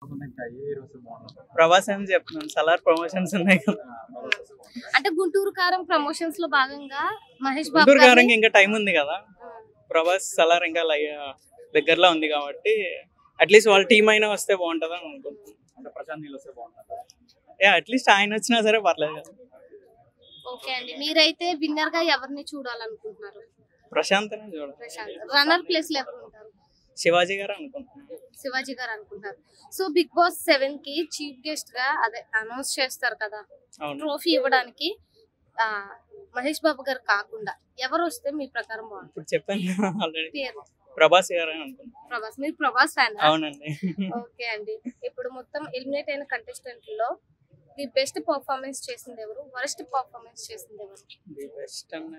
కాకుండా ఇంకా ఏ హీరోస్ బాగుంటుంది ప్రభాస్ అని చెప్తున్నాను సలార్ ప్రమోషన్స్ ఉన్నాయి కదా అంటే గుంటూరు కారం ప్రమోషన్స్ లో భాగంగా మహేష్ బాబు గుంటూరు గారికి గారిని- ఇంకా టైం ఉంది కదా ప్రభాస్ సలార్ ఇంకా లై- దగ్గరలో ఉంది కాబట్టి అట్లీస్ట్ వాళ్ళ టీం అయినా వస్తే బాగుంటుందని అనుకుంటున్నాను అంటే ప్రశాంత్ నీళ్ళు వస్తే బాగుంటుంది ఏ అట్లీస్ట్ ఆయన వచ్చినా సరే పర్లేదు కదా ఓకే అండి మీరైతే విన్నర్ గా ఎవరిని చూడాలనుకుంటున్నారు ప్రశాంత్ అనే చూడాలి ప్రశాంత్ రన్నర్ ప్లేస్ లో ఎవరు ఉంటారు శివాజీ గారు అనుకుంటున్నాను శివాజీ గారు అనుకుంటారు సో బిగ్ బాస్ సెవెన్ కి చీఫ్ గెస్ట్ గా అదే అనౌన్స్ చేస్తారు కదా అవును ట్రోఫీ ఇవ్వడానికి ఆ మహేష్ బాబు గారు కాకుండా ఎవరు వస్తే మీ ప్రకారం బాగుంటుంది ఇప్పుడు చెప్పాను ఆల్రెడీ పేరు ప్రభాస్ గారు అని అనుకుంటున్నాను ప్రభాస్ మీరు ప్రభాస్ ఫ్యాన్ అవునండి ఓకే అండి ఇప్పుడు మొత్తం ఎలిమినేట్ అయిన కంటెస్టెంట్ లో ది బెస్ట్ పర్ఫార్మెన్స్ చేసింది ఎవరు వరస్ట్ పర్ఫార్మెన్స్ చేసింది ఎవరు ది బెస్ట్ అన్న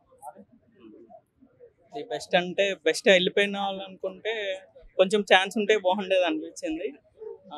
ది బెస్ట్ అంటే బెస్ట్ వెళ్ళిపోయిన వాళ్ళు అనుకుంటే కొంచెం ఛాన్స్ ఉంటే బాగుండేది అనిపించింది ఆ,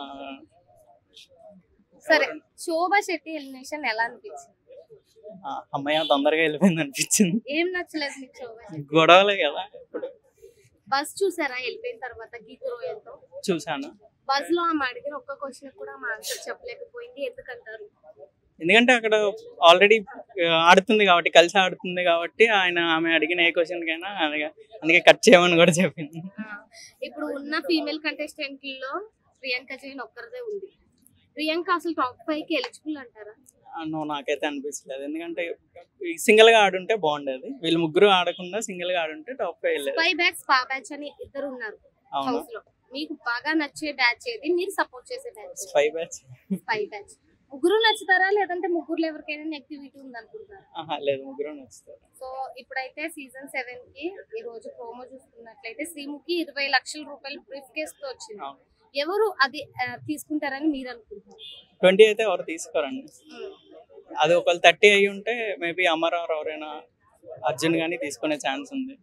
సరే శోభా శెట్టి ఎలిమినేషన్ ఎలా అనిపించింది ఆ, అమ్మాయి తొందరగా వెళ్ళిపోయింది అనిపించింది ఏం నచ్చలేదు మీకు శోభా శెట్టి గొడవలే కదా ఇప్పుడు బస్ చూసారా వెళ్ళిపోయిన తర్వాత గీత రోయల్ తో చూసాను బస్ లో ఆమె అడిగిన ఒక్క క్వశ్చన్ కూడా ఆమె ఆన్సర్ చెప్పలేకపోయింది ఎందుకంటారు ఎందుకంటే అక్కడ ఆల్రెడీ ఆడుతుంది కాబట్టి కలిసి ఆడుతుంది కాబట్టి ఆయన ఆమె అడిగిన ఏ క్వశ్చన్ కైనా అలాగే అందుకే కట్ చేయమని కూడా చెప్పింది ఆ, ఇప్పుడు ఉన్న ఫీమేల్ కంటెస్టెంట్ లో ప్రియాంక జైన్ ఒక్కరిదే ఉంది ప్రియాంక అసలు టాప్ ఫైవ్ కి ఎలిజిబుల్ అంటారా ఆ, నువ్వు నాకైతే అనిపించలేదు ఎందుకంటే సింగిల్ గా ఆడుంటే బాగుండేది వీళ్ళు ముగ్గురు ఆడకుండా సింగిల్ గా ఆడుంటే టాప్ ఫైవ్ వెళ్ళేది స్పై బ్యాచ్ స్పా బ్యాచ్ అని ఇద్దరు ఉన్నారు అవును హౌస్ లో మీకు బాగా నచ్చే బ్యాచ్ ఏది మీరు సపోర్ట్ చేసే batch spy batch spy batch ముగ్గురు నచ్చుతారా లేదంటే ముగ్గురులో ఎవరికైనా నెగిటివిటీ ఉంది అనుకుంటారా ఆహా లేదు ముగ్గురు నచ్చుతారు సో ఇప్పుడైతే సీజన్ సెవెన్ కి ఈ రోజు ప్రోమో చూసుకున్నట్లయితే శ్రీముఖి ఇరవై లక్షల రూపాయలు బ్రీఫ్ కేస్ తో వచ్చింది అవును. ఎవరు అది ఆ, తీసుకుంటారని మీరు అనుకుంటున్నారు ట్వంటీ అయితే ఎవరు తీసుకోరండి ఉమ్. అది ఒకవేళ థర్టీ అయి ఉంటే మేబీ అమరావర్ ఎవరైనా అర్జున్ కానీ తీసుకునే ఛాన్స్ ఉంది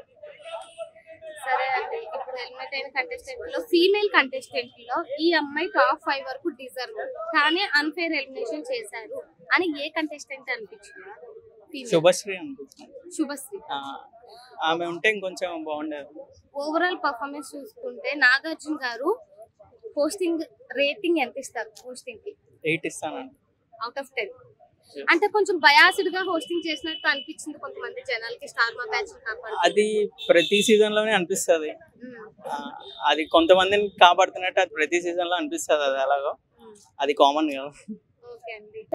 సరే అండి ఇప్పుడు ఎలిమినేట్ అయిన కంటెస్టెంట్ లో ఫీమేల్ కంటెస్టెంట్ లో ఈ అమ్మాయి టాప్ ఫైవ్ వరకు డిజర్వ్ కానీ అన్ఫేర్ ఎలిమినేషన్ చేశారు అని ఏ కంటెస్టెంట్ అనిపించింది Female. శుభశ్రీ అనిపిస్తుంది శుభశ్రీ ఆ, ఆమె ఉంటే ఇంకొంచెం బాగుండేది ఓవరాల్ పర్ఫార్మెన్స్ చూసుకుంటే నాగార్జున గారు పోస్టింగ్ రేటింగ్ ఎంత ఇస్తారు పోస్టింగ్ కి ఎయిట్ ఇస్తానండి అవుట్ ఆఫ్ టెన్ అంటే కొంచెం బయాసిడ్ గా హోస్టింగ్ చేసినట్టు అనిపించింది కొంతమంది జనాలకి స్టార్ మా బ్యాచ్ కాపాడు అది ప్రతి సీజన్ లోనే అనిపిస్తుంది ఆ, అది కొంతమందిని కాపాడుతున్నట్టు అది ప్రతి సీజన్ లో అనిపిస్తుంది అది ఎలాగో అది కామన్ కదా ఓకే అండి